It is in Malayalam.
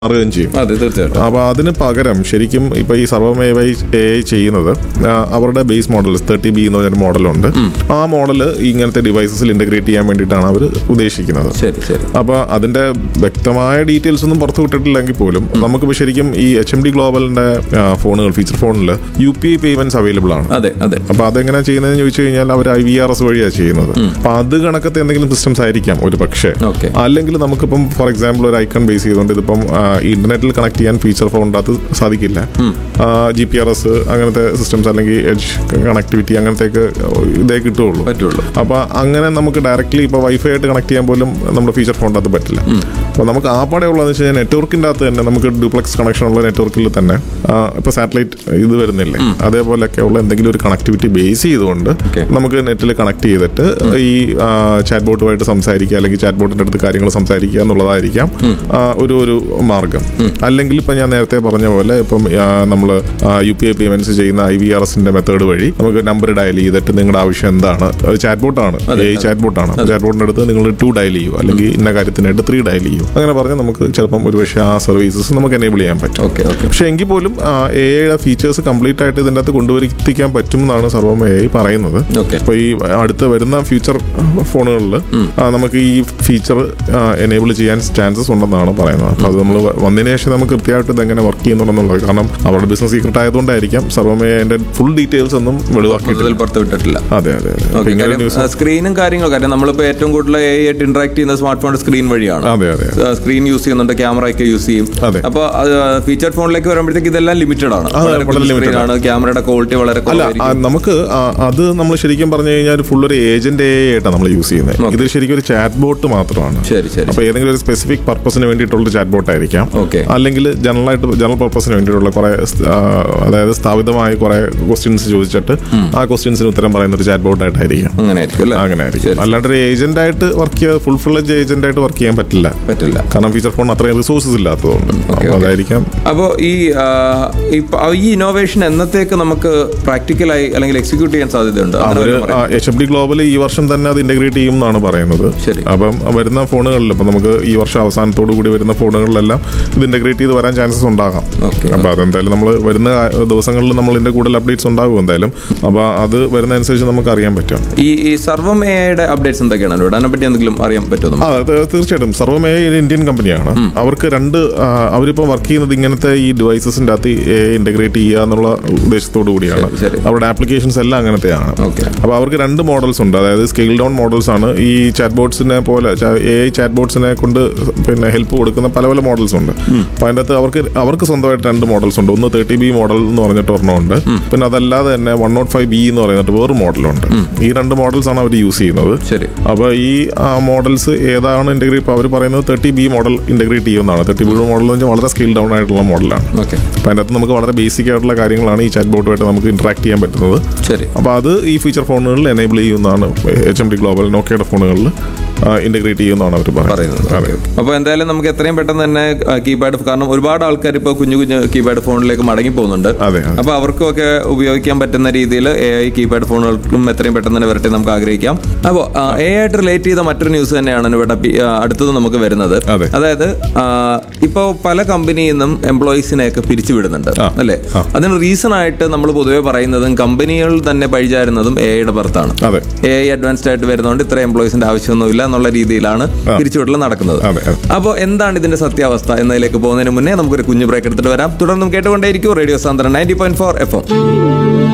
മാറുകയും ചെയ്യും അതെ തീർച്ചയായിട്ടും അപ്പോൾ അതിന് പകരം ശരിക്കും ഇപ്പോൾ ഈ സർവമേവൈ എ ഐ ചെയ്യുന്നത് ആ, അവരുടെ ബേസ് മോഡൽ തേർട്ടി ബി എന്ന് പറഞ്ഞൊരു മോഡലുണ്ട് ആ മോഡൽ ഇങ്ങനത്തെ ഡിവൈസസിൽ ഇന്റഗ്രേറ്റ് ചെയ്യാൻ വേണ്ടിയിട്ടാണ് അവർ ഉദ്ദേശിക്കുന്നത് ശരി ശരി അപ്പോൾ അതിന്റെ വ്യക്തമായ ഡീറ്റെയിൽസ് ഒന്നും പുറത്തു വിട്ടിട്ടില്ലെങ്കിൽ പോലും നമുക്കിപ്പോൾ ശരിക്കും ഈ എച്ച് എം ഡി ഗ്ലോബലിന്റെ ആ, ഫോണുകൾ ഫീച്ചർ ഫോണിൽ U P I payments available ആണ് അതെ അതെ അപ്പൊ അതെങ്ങനെ ചെയ്യുന്നതെന്ന് ചോദിച്ചു കഴിഞ്ഞാൽ അവർ ഐ വി ആർ എസ് വഴിയാണ് ചെയ്യുന്നത് അപ്പൊ അത് കണക്കത്തെ എന്തെങ്കിലും സിസ്റ്റംസ് ആയിരിക്കാം ഒരു പക്ഷേ ഓക്കെ അല്ലെങ്കിൽ നമുക്കിപ്പം ഫോർ എക്സാമ്പിൾ ഒരു ഐക്കൺ ബേസ് ചെയ്തുകൊണ്ട് ഇതിപ്പം ഇന്റർനെറ്റിൽ കണക്ട് ചെയ്യാൻ ഫീച്ചർ ഫോണിൻ്റെ അത് സാധിക്കില്ല ജി പി ആർ എസ് അങ്ങനത്തെ സിസ്റ്റംസ് അല്ലെങ്കിൽ എഡ്ജ് കണക്ടിവിറ്റി അങ്ങനത്തെയൊക്കെ ഇതേ കിട്ടുകയുള്ളൂ പറ്റുള്ളൂ അപ്പൊ അങ്ങനെ നമുക്ക് ഡയറക്റ്റ്ലി ഇപ്പൊ വൈഫൈ ആയിട്ട് കണക്ട് ചെയ്യാൻ പോലും നമ്മുടെ ഫീച്ചർ ഫോണിൻ്റെ അത് പറ്റില്ല അപ്പൊ നമുക്ക് ആ പാടെ ഉള്ളതെന്ന് വെച്ച് കഴിഞ്ഞാൽ നെറ്റ്വർക്കിന്റെ അകത്ത് തന്നെ നമുക്ക് ഡ്യൂപ്ലക്സ് കണക്ഷൻ ഉള്ള നെറ്റ്വർക്കിൽ തന്നെ ആ, ഇപ്പൊ സാറ്റലൈറ്റ് ഇത് വരുന്നില്ലേ അതേപോലെയൊക്കെ ഉള്ള എന്തെങ്കിലും ഒരു കണക്ടിവിറ്റി ബേസ് ചെയ്തുകൊണ്ട് Okay. നമുക്ക് നെറ്റിൽ കണക്ട് ചെയ്തിട്ട് ഈ ചാറ്റ് ബോട്ടുമായിട്ട് സംസാരിക്കുക അല്ലെങ്കിൽ ചാറ്റ് ബോട്ടിന്റെ അടുത്ത് കാര്യങ്ങൾ സംസാരിക്കുക എന്നുള്ളതായിരിക്കാം ആ, ഒരു ഒരു മാർഗം അല്ലെങ്കിൽ ഇപ്പൊ ഞാൻ നേരത്തെ പറഞ്ഞ പോലെ ഇപ്പം നമ്മൾ യു പി ഐ പേയ്മെന്റ്സ് ചെയ്യുന്ന ഐ വി ആർ എസിന്റെ മെത്തേഡ് വഴി നമുക്ക് നമ്പർ ഡയൽ ചെയ്തിട്ട് നിങ്ങളുടെ ആവശ്യം എന്താണ് അത് ചാറ്റ് ബോട്ടാണ് ഈ ചാറ്റ് ബോട്ടാണ് ചാറ്റ് ബോട്ടിന്റെ അടുത്ത് നിങ്ങൾ ടു ഡയൽ ചെയ്യൂ അല്ലെങ്കിൽ ഇന്ന കാര്യത്തിനായിട്ട് ത്രീ ഡയൽ ചെയ്യൂ അങ്ങനെ പറഞ്ഞാൽ നമുക്ക് ചിലപ്പം ഒരു പക്ഷേ ആ സർവീസസ് നമുക്ക് എനേബിൾ ചെയ്യാൻ പറ്റും ഓക്കെ ഓക്കെ പക്ഷെ എങ്കിൽ പോലും എ ഐയുടെ ഫീച്ചേഴ്സ് കംപ്ലീറ്റ് ആയിട്ട് ഇതിൻ്റെ അകത്ത് കൊണ്ടുവരുത്തിക്കാൻ പറ്റും എന്നാണ് സർവം എ ഐ പറയുന്നത് ഓക്കെ അപ്പോൾ ഈ അടുത്ത് വരുന്ന ഫ്യൂച്ചർ ഫോണുകളിൽ നമുക്ക് ഈ ഫീച്ചർ എനേബിൾ ചെയ്യാൻ ചാൻസസ് ഉണ്ടെന്നാണ് പറയുന്നത് അപ്പോൾ അത് നമ്മൾ വന്നതിന് ശേഷം നമുക്ക് കൃത്യമായിട്ട് ഇതെങ്ങനെ വർക്ക് ചെയ്യുന്നുണ്ടെന്നുള്ളത് കാരണം അവരുടെ ബിസിനസ് സീക്രട്ട് ആയതുകൊണ്ടായിരിക്കും സർവമേ അതിന്റെ ഫുൾ ഡീറ്റെയിൽസ് ഒന്നും വെളിവാക്കിയിട്ടില്ല കൂടുതൽ പുറത്ത് വിട്ടിട്ടില്ല അതെ അതെ അതെ ഓക്കെ ഇങ്ങനെ ഒരു കാര്യം ന്യൂസ് ആ, സ്ക്രീനും കാര്യങ്ങളും കാര്യം നമ്മളിപ്പോൾ ഏറ്റവും കൂടുതൽ എ ആയിട്ട് ഇന്ററാക്ട് ചെയ്യുന്ന സ്മാർട്ട് ഫോൺ സ്ക്രീൻ വഴിയാണ് അതെ അതെ ആ, സ്ക്രീൻ യൂസ് ചെയ്യുന്നുണ്ട് ക്യാമറ ഒക്കെ യൂസ് ചെയ്യും അതെ. അപ്പോൾ ഫീച്ചർ ഫോണിലേക്ക് വരുമ്പോഴത്തേക്ക് ഇതെല്ലാം ലിമിറ്റഡ് ആണ് അതെ, വളരെ വളരെ കുഞ്ഞു limited screen ആണ് ക്യാമറയുടെ ക്വാളിറ്റി വളരെ അല്ല കുറവായിരിക്കും ആ, നമുക്ക് ആ, അത് നമ്മൾ ശരിക്കും പറഞ്ഞു കഴിഞ്ഞാൽ ഫുൾ ഒരു ഏജന്റ് ആയിട്ടാണ് നമ്മൾ യൂസ് ചെയ്യുന്നത് Okay. ഇത് ശരിക്കും ഒരു ചാറ്റ് ബോട്ട് മാത്രമാണ് ശരി ശരി അപ്പൊ ഏതെങ്കിലും ഒരു സ്പെസിഫിക് പർപ്പസിന് വേണ്ടിയിട്ടുള്ള ചാറ്റ് ബോട്ട് ആയിരിക്കാം Okay. അല്ലെങ്കിൽ ജനറൽ ആയിട്ട് ജനറൽ പർപ്പസിന് വേണ്ടിയിട്ടുള്ള കുറെ ആ, അതായത് സ്ഥാപിതമായ കുറെ ക്വസ്റ്റ്യൻസ് ചോദിച്ചിട്ട് ആ ക്വസ്റ്റ്യൻസിന് ഉത്തരം പറയുന്ന ഒരു ചാറ്റ് ബോട്ട് ആയിട്ടായിരിക്കാം അങ്ങനെ ആയിരിക്കും അല്ലേ അങ്ങനെ ആയിരിക്കും ശരി. അല്ലാണ്ട് ഒരു ഏജന്റ് ആയിട്ട് വർക്ക് ചെയ്യാൻ ഫുൾ ഫ്ലെജ് ഏജന്റ് ആയിട്ട് വർക്ക് ചെയ്യാൻ പറ്റില്ല പറ്റില്ല കാരണം ഫീച്ചർ ഫോൺ അത്രയും റിസോഴ്സസ് ഇല്ലാത്തതുകൊണ്ട് അപ്പൊ okay. അതായിരിക്കാം അപ്പോൾ ഈ ആ, ഇപ്പ- ആ, ഈ ഇന്നോവേഷൻ എന്നത്തേക്ക് നമുക്ക് പ്രാക്ടിക്കലായി അല്ലെങ്കിൽ എക്സിക്യൂട്ട് ചെയ്യാൻ സാധ്യതയുണ്ട് അങ്ങനെ അവര് വല്ലതും പറയാം. എച്ച് എം ഡി ഗ്ലോബൽ ഈ വർഷം തന്നെ അത് ഇന്റഗ്രേറ്റ് ചെയ്യും എന്നാണ് പറയുന്നത് ശരി. അപ്പം വരുന്ന ഫോണുകളിൽ ഇപ്പം നമുക്ക് ഈ വർഷം അവസാനത്തോടു കൂടി വരുന്ന ഫോണുകളിലെല്ലാം ഇത് ഇന്റഗ്രേറ്റ് ചെയ്ത് വരാൻ ചാൻസസ് ഉണ്ടാകാം Okay. അപ്പൊ അതെന്തായാലും നമ്മൾ വരുന്ന ദിവസങ്ങളിൽ നമ്മൾ ഇതിന്റെ കൂടുതൽ അപ്ഡേറ്റ്സ് ഉണ്ടാകും എന്തായാലും അപ്പൊ അത് വരുന്നതനുസരിച്ച് നമുക്ക് അറിയാൻ പറ്റും ഈ ഈ സർവം എ ഐയുടെ അപ്ഡേറ്റ്സ് എന്തൊക്കെയാണ് ഇവിടെ അതിനെപ്പറ്റി എന്തെങ്കിലും അറിയാൻ പറ്റുമോ നമുക്ക്? ആ അത് തീർച്ചയായിട്ടും സർവമേ ഒരു ഇന്ത്യൻ കമ്പനിയാണ് അവർക്ക് രണ്ട് ആ, അവരിപ്പോൾ വർക്ക് ചെയ്യുന്നത് ഇങ്ങനത്തെ ഈ ഡിവൈസസിന്റെ അകത്ത് ഇന്റഗ്രേറ്റ് ചെയ്യുക എന്നുള്ള ഉദ്ദേശത്തോടു കൂടിയാണ് ശരി, ശരി. അവരുടെ ആപ്ലിക്കേഷൻസ് എല്ലാം അങ്ങനത്തെയാണ് Okay. അപ്പോൾ അവർക്ക് രണ്ട് മോഡൽസ് ഉണ്ട് അതായത് സ്കെയിൽ ഡൗൺ മോഡൽസ് ആണ് ഈ ചാറ്റ് ബോട്ട്സിനെ പോലെ എ ഐ ചാറ്റ് ബോട്ട്സിനെ കൊണ്ട് പിന്നെ ഹെൽപ്പ് കൊടുക്കുന്ന പല പല മോഡൽസ് ഉണ്ട് അപ്പോൾ അതിൻ്റെ അകത്ത് അവർക്ക് അവർക്ക് സ്വന്തമായിട്ട് രണ്ട് മോഡൽസ് ഉണ്ട് ഒന്ന് തേർട്ടി ബി മോഡൽ എന്ന് പറഞ്ഞിട്ട് ഒരെണ്ണമുണ്ട് പിന്നെ അതല്ലാതെ തന്നെ വൺ നോട്ട് ഫൈവ് ബി എന്ന് പറയുന്നിട്ട് വേറൊരു മോഡലുണ്ട് ഈ രണ്ട് മോഡൽസ് ആണ് അവർ യൂസ് ചെയ്യുന്നത് ശരി അപ്പോൾ ഈ മോഡൽസ് ഏതാണ് ഇന്റഗ്രേറ്റ് ഇപ്പോൾ അവർ പറയുന്നത് തേർട്ടി ബി മോഡൽ ഇന്റഗ്രേറ്റ് ചെയ്യുന്നതാണ് തേർട്ടി ബി മോഡൽ എന്ന് വെച്ചാൽ വളരെ സ്കിൽ ഡൗൺ ആയിട്ടുള്ള മോഡലാണ് ഓക്കെ അപ്പോൾ അതിനകത്ത് നമുക്ക് വളരെ ബേസിക് ആയിട്ടുള്ള കാര്യങ്ങളാണ് ഈ ചാറ്റ് ബോട്ടുമായിട്ട് നമുക്ക് ഇന്ററാക്ട് ചെയ്യാൻ പറ്റുന്നത് ശരി അപ്പോൾ അത് ഈ ഫീച്ചർ ഫോണുകളിൽ എനേബിൾ ചെയ്യുന്നതാണ് എച്ച് എം ഡി ഗ്ലോബൽ നോക്കിയുടെ ഫോണുകളിൽ ഇന്റഗ്രേറ്റ് ചെയ്യുന്നതാണ് അവർ പറയുന്നത് അതെ അപ്പോൾ എന്തായാലും നമുക്ക് എത്രയും പെട്ടെന്ന് തന്നെ കീപാഡ് കാരണം ഒരുപാട് ആൾക്കാർ ഇപ്പോൾ കുഞ്ഞു കുഞ്ഞു കീപാഡ് ഫോണിലേക്ക് മടങ്ങി പോകുന്നുണ്ട് അതെ അതെ. അപ്പോൾ അവർക്കും ഒക്കെ ഉപയോഗിക്കാൻ പറ്റുന്ന രീതിയിൽ എ ഐ കീപാഡ് ഫോണുകൾക്കും എത്രയും പെട്ടെന്ന് തന്നെ വരട്ടെ നമുക്ക് ആഗ്രഹിക്കാം അപ്പോൾ എ ആയിട്ട് റിലേറ്റ് ചെയ്ത മറ്റൊരു ന്യൂസ് തന്നെയാണ് ഇവിടെ പി- ആ, അടുത്തത് നമുക്ക് വരുന്നത് അതെ. അതായത് ഇപ്പോൾ പല കമ്പനിയിൽ നിന്നും എംപ്ലോയീസിനെയൊക്കെ പിരിച്ചുവിടുന്നുണ്ട് ആ. അല്ലേ അതിന് റീസൺ ആയിട്ട് നമ്മൾ പൊതുവെ പറയുന്നതും കമ്പനികൾ തന്നെ പഴിചാരുന്നതും എ ഐയുടെ പുറത്താണ് അതെ എ ഐ അഡ്വാൻസ്ഡ് ആയിട്ട് വരുന്നതുകൊണ്ട് ഇത്ര എംപ്ലോയീസിന്റെ ആവശ്യമൊന്നുമില്ല എന്നുള്ള രീതിയിലാണ് ആ. പിരിച്ചുവിടൽ നടക്കുന്നത് അതെ, അതെ. അപ്പോൾ എന്താണ് ഇതിന്റെ സത്യാവസ്ഥ എന്നതിലേക്ക് പോകുന്നതിന് മുന്നേ നമുക്കൊരു കുഞ്ഞു ബ്രേക്ക് എടുത്തിട്ട് വരാം തുടർന്നും കേട്ടുകൊണ്ടേയിരിക്കും റേഡിയോ സാന്ദ്രൻ ninety point four F M